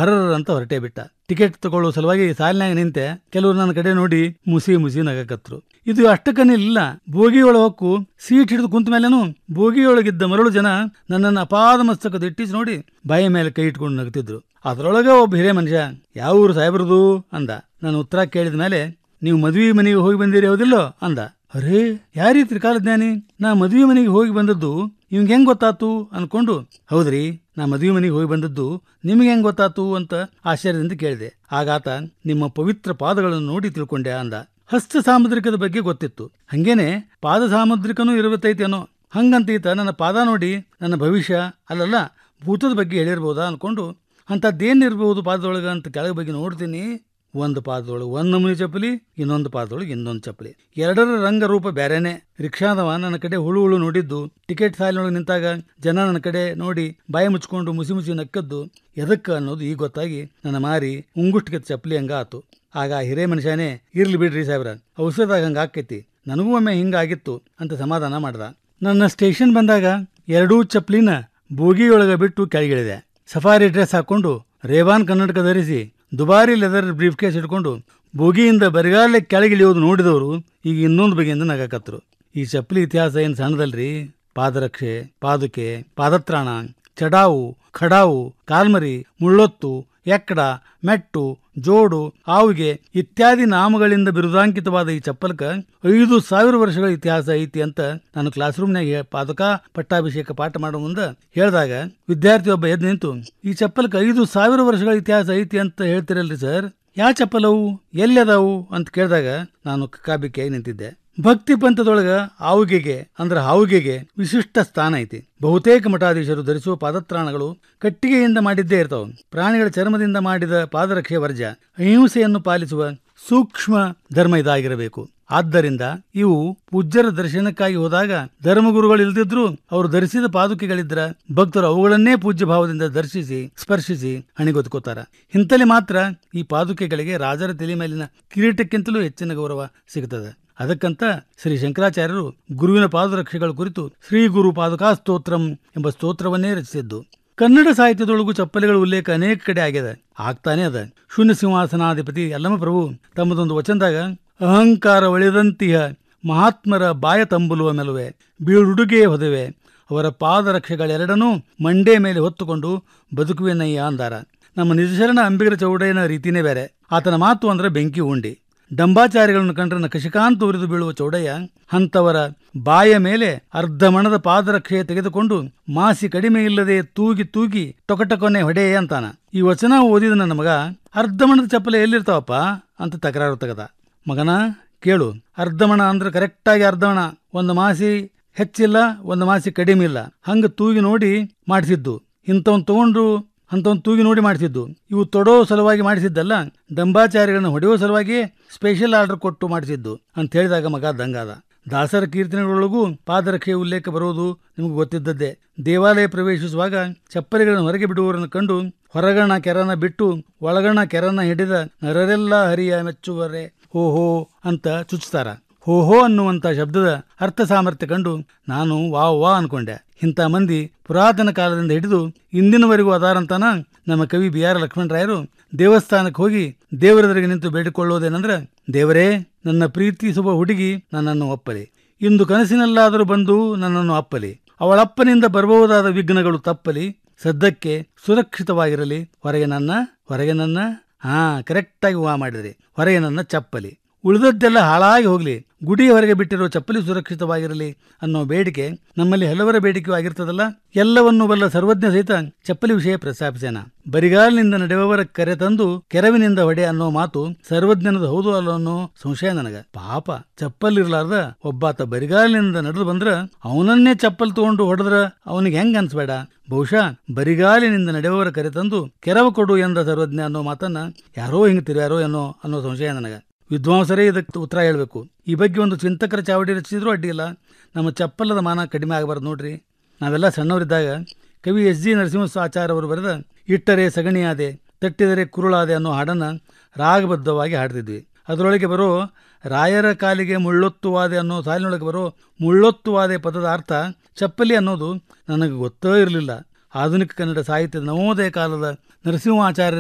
ಭರರ್ ಅಂತ ಹೊರಟೇ ಬಿಟ್ಟ ಟಿಕೆಟ್ ತಗೊಳ್ಳೋ ಸಲುವಾಗಿ ಸಾಲಿನಾಗ ನಿಂತೆ ಕೆಲವರು ನನ್ನ ಕಡೆ ನೋಡಿ ಮುಸಿ ಮುಸಿ ನಗಕತ್ರು ಇದು ಅಷ್ಟಕ್ಕನಿಲ್ಲ ಬೋಗಿಯೊಳ ಹೊಕ್ಕು ಸೀಟ್ ಹಿಡಿದು ಕುಂತ ಮೇಲೇನು ಬೋಗಿಯೊಳಗಿದ್ದ ಮರಳು ಜನ ನನ್ನನ್ನು ಅಪಾದ ಮಸ್ತಕದ ಇಟ್ಟಿಸಿ ನೋಡಿ ಬಾಯಿ ಮೇಲೆ ಕೈ ಇಟ್ಕೊಂಡು ನಗ್ತಿದ್ರು ಅದರೊಳಗ ಒಬ್ಬ ಹಿರೇ ಮನುಷ್ಯ ಯಾವ ಊರು ಸಾಹೇಬ್ರದು ಅಂದ ನಾನು ಉತ್ತರ ಕೇಳಿದ ಮೇಲೆ ನೀವು ಮದುವೆ ಮನೆಗೆ ಹೋಗಿ ಬಂದಿರಿ ಹೌದಿಲ್ಲೋ ಅಂದ ಅರೇ ಯಾರೀ ತ್ರಿಕಾಲಜ್ಞಾನಿ ನಾ ಮದುವೆ ಮನೆಗೆ ಹೋಗಿ ಬಂದದ್ದು ಇವಂಗೆ ಹೆಂಗ್ ಗೊತ್ತಾತು ಅನ್ಕೊಂಡು ಹೌದ್ರಿ ನಾ ಮದುವೆ ಮನೆಗೆ ಹೋಗಿ ಬಂದದ್ದು ನಿಮಗೆ ಹೆಂಗ್ ಗೊತ್ತಾತು ಅಂತ ಆಶ್ಚರ್ಯದಿಂದ ಕೇಳಿದೆ ಆಗಾತ ನಿಮ್ಮ ಪವಿತ್ರ ಪಾದಗಳನ್ನು ನೋಡಿ ತಿಳ್ಕೊಂಡೆ ಅಂದ ಹಸ್ತ ಸಾಮುದ್ರಿಕದ ಬಗ್ಗೆ ಗೊತ್ತಿತ್ತು ಹಂಗೇನೆ ಪಾದ ಸಾಮುದ್ರಿಕನೂ ಇರಬೇಕೈತೇನೋ ಹಂಗಂತೀತ ನನ್ನ ಪಾದ ನೋಡಿ ನನ್ನ ಭವಿಷ್ಯ ಅಲ್ಲಲ್ಲ ಭೂತದ ಬಗ್ಗೆ ಹೇಳಿರ್ಬೋದಾ ಅನ್ಕೊಂಡು ಅಂಥದ್ದೇನಿರ್ಬೋದು ಪಾದದೊಳಗೆ ಅಂತ ಕೆಳಗೆ ಬಗ್ಗೆ ನೋಡ್ತೀನಿ ಒಂದು ಪಾದದೊಳಗೆ ಒಂದು ನಮೂನಿ ಚಪ್ಪಲಿ ಇನ್ನೊಂದು ಪಾದದೊಳಗೆ ಇನ್ನೊಂದು ಚಪ್ಪಲಿ ಎರಡರ ರಂಗ ರೂಪ ಬೇರೆನೆ ರಿಕ್ಷಾದವ ನನ್ನ ಕಡೆ ಹುಳು ಹುಳು ನೋಡಿದ್ದು ಟಿಕೆಟ್ ಸಾಲಿನೊಳಗೆ ನಿಂತಾಗ ಜನ ನನ್ನ ಕಡೆ ನೋಡಿ ಬಾಯಿ ಮುಚ್ಕೊಂಡು ಮುಸಿ ಮುಸಿ ನಕ್ಕದ್ದು ಎದಕ್ಕ ಅನ್ನೋದು ಈಗ ಗೊತ್ತಾಗಿ ನನ್ನ ಮಾರಿ ಉಂಗುಷ್ಟಿಗೆ ಚಪ್ಪಲಿ ಹಂಗ ಆತು ಆಗ ಆ ಹಿರೇ ಮನುಷ್ಯನೇ ಇರ್ಲಿ ಬಿಡ್ರಿ ಸಾಹೇಬ್ರ ಔಷಧದಾಗ ಹಂಗ ಆಕೈತಿ ನನಗೂ ಒಮ್ಮೆ ಹಿಂಗಾಗಿತ್ತು ಅಂತ ಸಮಾಧಾನ ಮಾಡ್ದ ನನ್ನ ಸ್ಟೇಷನ್ ಬಂದಾಗ ಎರಡೂ ಚಪ್ಪಲಿನ ಬೋಗಿಯೊಳಗೆ ಬಿಟ್ಟು ಕೆಳಗಿಳಿದೆ ಸಫಾರಿ ಡ್ರೆಸ್ ಹಾಕೊಂಡು ರೇವಾನ್ ಕನ್ನಡಕ ಧರಿಸಿ ದುಬಾರಿ ಲೆದರ್ ಬ್ರೀಫ್ ಕೇಸ್ ಇಟ್ಕೊಂಡು ಬೋಗಿಯಿಂದ ಬರಿಗಾಲೆ ಕೆಳಗಿಳಿಯೋದು ನೋಡಿದವರು ಈಗ ಇನ್ನೊಂದು ಬಗೆಯಿಂದ ನಗಾಕತ್ರು ಈ ಚಪ್ಪಲಿ ಇತಿಹಾಸ ಏನು ಸಣ್ಣದಲ್ರಿ ಪಾದರಕ್ಷೆ ಪಾದುಕೆ ಪಾದತ್ರಾಣ ಚಡಾವು ಖಡಾವು ಕಾಲ್ಮರಿ ಮುಳ್ಳೊತ್ತು ಎಕ್ಕಡ ಮೆಟ್ಟು ಜೋಡು ಆವುಗೆ ಇತ್ಯಾದಿ ನಾಮಗಳಿಂದ ಬಿರುದಾಂಕಿತವಾದ ಈ ಚಪ್ಪಲ್ಕ ಐದು ಸಾವಿರ ವರ್ಷಗಳ ಇತಿಹಾಸ ಐತಿ ಅಂತ ನಾನು ಕ್ಲಾಸ್ ರೂಮ್ನಾಗ ಪಾದಕ ಪಟ್ಟಾಭಿಷೇಕ ಪಾಠ ಮಾಡೋ ಮುಂದೆ ಹೇಳಿದಾಗ ವಿದ್ಯಾರ್ಥಿ ಒಬ್ಬ ಎದ್ದು ನಿಂತು ಈ ಚಪ್ಪಲ್ಕ ಐದು ಸಾವಿರ ವರ್ಷಗಳ ಇತಿಹಾಸ ಐತಿ ಅಂತ ಹೇಳ್ತಿರಲ್ರಿ ಸರ್ ಯಾವ ಚಪ್ಪಲವು ಎಲ್ಲಿ ಅದಾವು ಅಂತ ಕೇಳಿದಾಗ ನಾನು ಕಕ್ಕಾಬಿಕ್ಕಿಯಾಗಿ ನಿಂತಿದ್ದೆ ಭಕ್ತಿ ಪಂಥದೊಳಗ ಆವುಗೆಗೆ ಅಂದ್ರೆ ಹಾವುಗೆಗೆ ವಿಶಿಷ್ಟ ಸ್ಥಾನ ಐತಿ ಬಹುತೇಕ ಮಠಾಧೀಶರು ಧರಿಸುವ ಪಾದತ್ರಾಣಗಳು ಕಟ್ಟಿಗೆಯಿಂದ ಮಾಡಿದ್ದೇ ಇರ್ತಾವ ಪ್ರಾಣಿಗಳ ಚರ್ಮದಿಂದ ಮಾಡಿದ ಪಾದರಕ್ಷೆ ವರ್ಜ ಅಹಿಂಸೆಯನ್ನು ಪಾಲಿಸುವ ಸೂಕ್ಷ್ಮ ಧರ್ಮ ಇದಾಗಿರಬೇಕು ಆದ್ದರಿಂದ ಇವು ಪೂಜ್ಯರ ದರ್ಶನಕ್ಕಾಗಿ ಹೋದಾಗ ಧರ್ಮಗುರುಗಳು ಇಲ್ದಿದ್ರು ಅವರು ಧರಿಸಿದ ಪಾದುಕೆಗಳಿದ್ರ ಭಕ್ತರು ಅವುಗಳನ್ನೇ ಪೂಜ್ಯ ಭಾವದಿಂದ ದರ್ಶಿಸಿ ಸ್ಪರ್ಶಿಸಿ ಹಣಿಗೊತ್ಕೋತಾರ ಇಂತಲ್ಲಿ ಮಾತ್ರ ಈ ಪಾದುಕೆಗಳಿಗೆ ರಾಜರ ತಲೆ ಮೇಲಿನ ಕಿರೀಟಕ್ಕಿಂತಲೂ ಹೆಚ್ಚಿನ ಗೌರವ ಸಿಗುತ್ತದೆ ಅದಕ್ಕಂತ ಶ್ರೀ ಶಂಕರಾಚಾರ್ಯರು ಗುರುವಿನ ಪಾದರಕ್ಷೆಗಳ ಕುರಿತು ಶ್ರೀ ಗುರು ಪಾದುಕಾ ಸ್ತೋತ್ರಂ ಎಂಬ ಸ್ತೋತ್ರವನ್ನೇ ರಚಿಸಿದ್ದು ಕನ್ನಡ ಸಾಹಿತ್ಯದೊಳಗೂ ಚಪ್ಪಲಿಗಳ ಉಲ್ಲೇಖ ಅನೇಕ ಕಡೆ ಆಗಿದೆ ಆಗ್ತಾನೆ ಅದ ಶೂನ್ಯ ಸಿಂಹಾಸನಾಧಿಪತಿ ಯಲ್ಲಮ್ಮ ಪ್ರಭು ತಮ್ಮದೊಂದು ವಚನದಾಗ ಅಹಂಕಾರ ಒಳೆದಂತಿಹ ಮಹಾತ್ಮರ ಬಾಯ ತಂಬುಲುವ ಮೆಲುವೆ ಬೀಳುಡುಗೆ ಹೊದವೆ ಅವರ ಪಾದರಕ್ಷೆಗಳೆರಡನ್ನೂ ಮಂಡೆ ಮೇಲೆ ಹೊತ್ತುಕೊಂಡು ಬದುಕುವೆನಯ್ಯ ಅಂದಾರ ನಮ್ಮ ನಿಜಶರಣ ಅಂಬಿಗರ ಚೌಡಯ್ಯನ ರೀತಿನೇ ಬೇರೆ ಆತನ ಮಾತು ಅಂದ್ರೆ ಬೆಂಕಿ ಉಂಡಿ ಡಂಬಾಚಾರಿಗಳನ್ನು ಕಂಡ್ರೆ ನಕಶಿಕಾಂತ ಉರಿದು ಬೀಳುವ ಚೌಡಯ್ಯ ಅಂಥವರ ಬಾಯ ಮೇಲೆ ಅರ್ಧ ಮಣದ ಪಾದರಕ್ಷೆ ತೆಗೆದುಕೊಂಡು ಮಾಸಿ ಕಡಿಮೆ ಇಲ್ಲದೆ ತೂಗಿ ತೂಗಿ ಟೊಕಟೊಕೊನೆ ಹೊಡೆಯ ಅಂತಾನ ಈ ವಚನ ಓದಿದ ನನ್ನ ಮಗ ಅರ್ಧ ಮಣದ ಚಪ್ಪಲೆ ಎಲ್ಲಿರ್ತಾವಪ್ಪ ಅಂತ ತಕರಾರು ತೆಗದ ಮಗನ ಕೇಳು ಅರ್ಧಮಣ ಅಂದ್ರೆ ಕರೆಕ್ಟಾಗಿ ಅರ್ಧಮಣ ಒಂದು ಮಾಸಿ ಹೆಚ್ಚಿಲ್ಲ ಒಂದು ಮಾಸಿ ಕಡಿಮೆ ಇಲ್ಲ ಹಂಗ ತೂಗಿ ನೋಡಿ ಮಾಡಿಸಿದ್ದು ಇಂಥವ್ನು ತಗೊಂಡು ಅಂಥವ್ನು ತೂಗಿ ನೋಡಿ ಮಾಡಿಸಿದ್ದು ಇವು ತೊಡೋ ಸಲುವಾಗಿ ಮಾಡಿಸಿದ್ದಲ್ಲ ದಂಬಾಚಾರಿಗಳನ್ನು ಹೊಡೆಯೋ ಸಲುವಾಗಿ ಸ್ಪೆಷಲ್ ಆರ್ಡರ್ ಕೊಟ್ಟು ಮಾಡಿಸಿದ್ದು ಅಂತ ಹೇಳಿದಾಗ ಮಗ ದಂಗಾದ ದಾಸರ ಕೀರ್ತನೆಗಳೊಳಗೂ ಪಾದರಕ್ಷೆ ಉಲ್ಲೇಖ ಬರುವುದು ನಿಮಗೆ ಗೊತ್ತಿದ್ದದ್ದೇ ದೇವಾಲಯ ಪ್ರವೇಶಿಸುವಾಗ ಚಪ್ಪಲಿಗಳನ್ನು ಹೊರಗೆ ಬಿಡುವವರನ್ನು ಕಂಡು ಹೊರಗಣ ಕೆರನ ಬಿಟ್ಟು ಒಳಗಣ ಕೆರನ ಹಿಡಿದ ನರರೆಲ್ಲ ಹರಿಯ ಮೆಚ್ಚುವರೆ ಹೋ ಹೋ ಅಂತ ಚುಚ್ಚುತ್ತಾರ ಹೋ ಹೋ ಅನ್ನುವಂಥ ಶಬ್ದದ ಅರ್ಥ ಸಾಮರ್ಥ್ಯ ಕಂಡು ನಾನು ವಾ ವಾ ಅನ್ಕೊಂಡೆ ಇಂಥ ಮಂದಿ ಪುರಾತನ ಕಾಲದಿಂದ ಹಿಡಿದು ಇಂದಿನವರೆಗೂ ಅದಾರಂತಾನ ನಮ್ಮ ಕವಿ ಬಿ ಆರ್ ಲಕ್ಷ್ಮಣರಾಯರು ದೇವಸ್ಥಾನಕ್ಕೆ ಹೋಗಿ ದೇವರೆದುರಿಗೆ ನಿಂತು ಬೇಡಿಕೊಳ್ಳೋದೇನಂದ್ರ ದೇವರೇ ನನ್ನ ಪ್ರೀತಿಸುವ ಹುಡುಗಿ ನನ್ನನ್ನು ಒಪ್ಪಲಿ ಇಂದು ಕನಸಿನಲ್ಲಾದರೂ ಬಂದು ನನ್ನನ್ನು ಅಪ್ಪಲಿ ಅವಳಪ್ಪನಿಂದ ಬರಬಹುದಾದ ವಿಘ್ನಗಳು ತಪ್ಪಲಿ ಸದ್ಯಕ್ಕೆ ಸುರಕ್ಷಿತವಾಗಿರಲಿ ಹೊರಗೆ ನನ್ನ ಹೊರಗೆ ನನ್ನ ಹಾ ಕರೆಕ್ಟಾಗಿ ಹೂವ ಮಾಡಿದ್ರಿ ಹೊರಗೆ ನನ್ನ ಚಪ್ಪಲಿ ಉಳಿದದ್ದೆಲ್ಲ ಹಾಳಾಗಿ ಹೋಗ್ಲಿ ಗುಡಿ ಹೊರಗೆ ಬಿಟ್ಟಿರೋ ಚಪ್ಪಲಿ ಸುರಕ್ಷಿತವಾಗಿರಲಿ ಅನ್ನೋ ಬೇಡಿಕೆ ನಮ್ಮಲ್ಲಿ ಹಲವರ ಬೇಡಿಕೆಯೂ ಆಗಿರ್ತದಲ್ಲ ಎಲ್ಲವನ್ನೂ ಬಲ್ಲ ಸರ್ವಜ್ಞ ಸಹಿತ ಚಪ್ಪಲಿ ವಿಷಯ ಪ್ರಸ್ತಾಪಿಸೇನ ಬರಿಗಾಲಿನಿಂದ ನಡೆಯುವವರ ಕರೆ ತಂದು ಕೆರವಿನಿಂದ ಹೊಡೆ ಅನ್ನೋ ಮಾತು ಸರ್ವಜ್ಞನದು ಹೌದು ಅಲ್ಲೋ ಅನ್ನೋ ಸಂಶಯ ನನಗ ಪಾಪ ಚಪ್ಪಲ್ ಇರ್ಲಾರ್ದ ಒಬ್ಬಾತ ಬರಿಗಾಲಿನಿಂದ ನಡೆದು ಬಂದ್ರ ಅವನನ್ನೇ ಚಪ್ಪಲ್ ತಗೊಂಡು ಹೊಡೆದ್ರ ಅವನಿಗೆ ಹೆಂಗ್ ಅನ್ಸ್ಬೇಡ ಬಹುಶಃ ಬರಿಗಾಲಿನಿಂದ ನಡೆಯುವವರ ಕರೆ ತಂದು ಕೆರವ ಕೊಡು ಎಂದ ಸರ್ವಜ್ಞ ಅನ್ನೋ ಮಾತನ್ನ ಯಾರೋ ಹಿಂಗ್ ತಿರ್ಯಾರೋ ಏನೋ ಅನ್ನೋ ಸಂಶಯ ನನಗ ವಿದ್ವಾಂಸರೇ ಇದಕ್ಕೆ ಉತ್ತರ ಹೇಳಬೇಕು ಈ ಬಗ್ಗೆ ಒಂದು ಚಿಂತಕರ ಚಾವಡಿ ರಚಿಸಿದ್ರೂ ಅಡ್ಡಿಯಿಲ್ಲ ನಮ್ಮ ಚಪ್ಪಲದ ಮಾನ ಕಡಿಮೆ ಆಗಬಾರ್ದು ನೋಡ್ರಿ ನಾವೆಲ್ಲ ಸಣ್ಣವರಿದ್ದಾಗ ಕವಿ ಎಸ್ ಜಿ ನರಸಿಂಹ ಅವರು ಬರೆದ ಇಟ್ಟರೆ ಸಗಣಿಯಾದೆ ತಟ್ಟಿದರೆ ಕುರುಳಾದೆ ಅನ್ನೋ ಹಾಡನ್ನು ರಾಗಬದ್ಧವಾಗಿ ಹಾಡ್ತಿದ್ವಿ ಅದರೊಳಗೆ ಬರೋ ರಾಯರ ಕಾಲಿಗೆ ಮುಳ್ಳೊತ್ತುವಾದೆ ಅನ್ನೋ ಸಾಲಿನೊಳಗೆ ಬರೋ ಮುಳ್ಳೊತ್ತುವಾದೆ ಪದದ ಅರ್ಥ ಚಪ್ಪಲಿ ಅನ್ನೋದು ನನಗೆ ಗೊತ್ತೇ ಇರಲಿಲ್ಲ ಆಧುನಿಕ ಕನ್ನಡ ಸಾಹಿತ್ಯದ ನವೋದಯ ಕಾಲದ ನರಸಿಂಹಾಚಾರ್ಯ